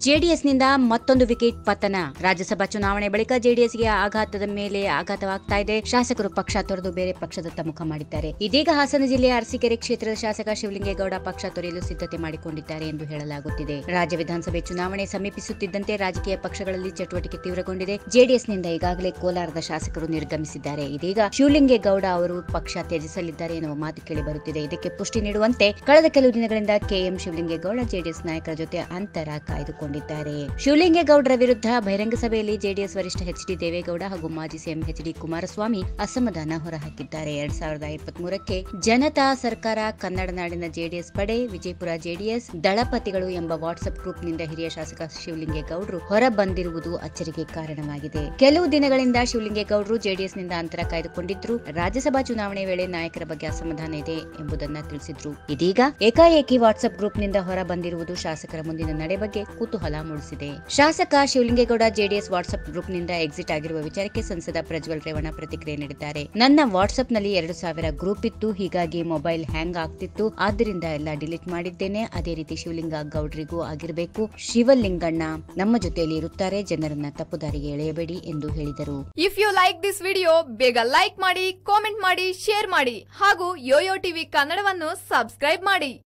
ಜೆಡಿಎಸ್ನಿಂದ ಮತ್ತೊಂದು ವಿಕೆಟ್ ಪತನ ರಾಜ್ಯಸಭಾ ಚುನಾವಣೆ ಬಳಿಕ ಜೆಡಿಎಸ್ಗೆ ಆಘಾತದ ಮೇಲೆ ಆಘಾತವಾಗ್ತಾ ಇದೆ ಶಾಸಕರು ಪಕ್ಷ ತೊರೆದು ಬೇರೆ ಪಕ್ಷದತ್ತ ಮುಖ ಮಾಡಿದ್ದಾರೆ ಇದೀಗ ಹಾಸನ ಜಿಲ್ಲೆಯ ಅರಸೀಕೆರೆ ಕ್ಷೇತ್ರದ ಶಾಸಕ ಶಿವಲಿಂಗೇಗೌಡ ಪಕ್ಷ ತೊರೆಯಲು ಸಿದ್ಧತೆ ಮಾಡಿಕೊಂಡಿದ್ದಾರೆ ಎಂದು ಹೇಳಲಾಗುತ್ತಿದೆ ರಾಜ್ಯ ವಿಧಾನಸಭೆ ಚುನಾವಣೆ ಸಮೀಪಿಸುತ್ತಿದ್ದಂತೆ ರಾಜಕೀಯ ಪಕ್ಷಗಳಲ್ಲಿ ಚಟುವಟಿಕೆ ತೀವ್ರಗೊಂಡಿದೆ ಜೆಡಿಎಸ್ನಿಂದ ಈಗಾಗಲೇ ಕೋಲಾರದ ಶಾಸಕರು ನಿರ್ಗಮಿಸಿದ್ದಾರೆ ಇದೀಗ ಶಿವಲಿಂಗೇಗೌಡ ಅವರು ಪಕ್ಷ ತ್ಯಜಿಸಲಿದ್ದಾರೆ ಎನ್ನುವ ಮಾತು ಕೇಳಿ ಬರುತ್ತಿದೆ ಇದಕ್ಕೆ ಪುಷ್ಟಿ ನೀಡುವಂತೆ ಕಳೆದ ಕೆಲವು ದಿನಗಳಿಂದ ಕೆಎಂ ಶಿವಲಿಂಗೇಗೌಡ ಜೆಡಿಎಸ್ ನಾಯಕರ ಜೊತೆ ಅಂತರ ಕಾಯ್ದುಕೊಂಡಿದ್ದಾರೆ ಶಿವಲಿಂಗೇಗೌಡರ ವಿರುದ್ಧ ಬಹಿರಂಗ ಸಭೆಯಲ್ಲಿ ಜೆಡಿಎಸ್ ವರಿಷ್ಠ ಎಚ್ ಡಿ ದೇವೇಗೌಡ ಹಾಗೂ ಮಾಜಿ ಸಿಎಂ ಎಚ್ ಡಿ ಕುಮಾರಸ್ವಾಮಿ ಅಸಮಾಧಾನ ಹೊರಹಾಕಿದ್ದಾರೆ ಎರಡ್ ಸಾವಿರದ ಇಪ್ಪತ್ಮೂರಕ್ಕೆ ಜನತಾ ಸರ್ಕಾರ ಕನ್ನಡ ನಾಡಿನ ಜೆಡಿಎಸ್ ಪಡೆ ವಿಜಯಪುರ ಜೆಡಿಎಸ್ ದಳಪತಿಗಳು ಎಂಬ ವಾಟ್ಸ್ಆಪ್ ಗ್ರೂಪ್ನಿಂದ ಹಿರಿಯ ಶಾಸಕ ಶಿವಲಿಂಗೇಗೌಡರು ಹೊರ ಬಂದಿರುವುದು ಅಚ್ಚರಿಗೆ ಕಾರಣವಾಗಿದೆ ಕೆಲವು ದಿನಗಳಿಂದ ಶಿವಲಿಂಗೇಗೌಡರು ಜೆಡಿಎಸ್ನಿಂದ ಅಂತರ ಕಾಯ್ದುಕೊಂಡಿದ್ರು ರಾಜ್ಯಸಭಾ ಚುನಾವಣೆ ವೇಳೆ ನಾಯಕರ ಬಗ್ಗೆ ಅಸಮಾಧಾನ ಇದೆ ಎಂಬುದನ್ನ ತಿಳಿಸಿದ್ರು ಇದೀಗ ಏಕಾಏಕಿ ವಾಟ್ಸ್ಆಪ್ ಗ್ರೂಪ್ನಿಂದ ಹೊರ ಬಂದಿರುವುದು ಶಾಸಕರ ಮುಂದಿನ ನಡೆ ಬಗ್ಗೆ ಕುತೂಹಲ ಮೂಡಿಸಿದೆ ಶಾಸಕ ಶಿವಲಿಂಗೇಗೌಡ ಜೆಡಿಎಸ್ ವಾಟ್ಸ್ಆಪ್ ಗ್ರೂಪ್ನಿಂದ ಎಕ್ಸಿಟ್ ಆಗಿರುವ ವಿಚಾರಕ್ಕೆ ಸಂಸದ ಪ್ರಜ್ವಲ್ ರೇವಣ್ಣ ಪ್ರತಿಕ್ರಿಯೆ ನೀಡಿದ್ದಾರೆ ನನ್ನ ವಾಟ್ಸ್ಆಪ್ ನಲ್ಲಿ ಎರಡು ಸಾವಿರ ಗ್ರೂಪ್ ಇತ್ತು ಹೀಗಾಗಿ ಮೊಬೈಲ್ ಹ್ಯಾಂಗ್ ಆಗ್ತಿತ್ತು ಆದ್ದರಿಂದ ಎಲ್ಲ ಡಿಲೀಟ್ ಮಾಡಿದ್ದೇನೆ ಅದೇ ರೀತಿ ಶಿವಲಿಂಗ ಗೌಡ್ರಿಗೂ ಆಗಿರಬೇಕು ಶಿವಲಿಂಗಣ್ಣ ನಮ್ಮ ಜೊತೆಯಲ್ಲಿ ಇರುತ್ತಾರೆ ಜನರನ್ನ ತಪ್ಪು ದಾರಿಗೆ ಎಳೆಯಬೇಡಿ ಎಂದು ಹೇಳಿದರು if you like this video ಬೇಗ ಲೈಕ್ ಮಾಡಿ ಕಾಮೆಂಟ್ ಮಾಡಿ ಶೇರ್ ಮಾಡಿ ಹಾಗೂ ಯೋಯೋ ಟಿವಿ ಕನ್ನಡವನ್ನು ಸಬ್ಸ್ಕ್ರೈಬ್ ಮಾಡಿ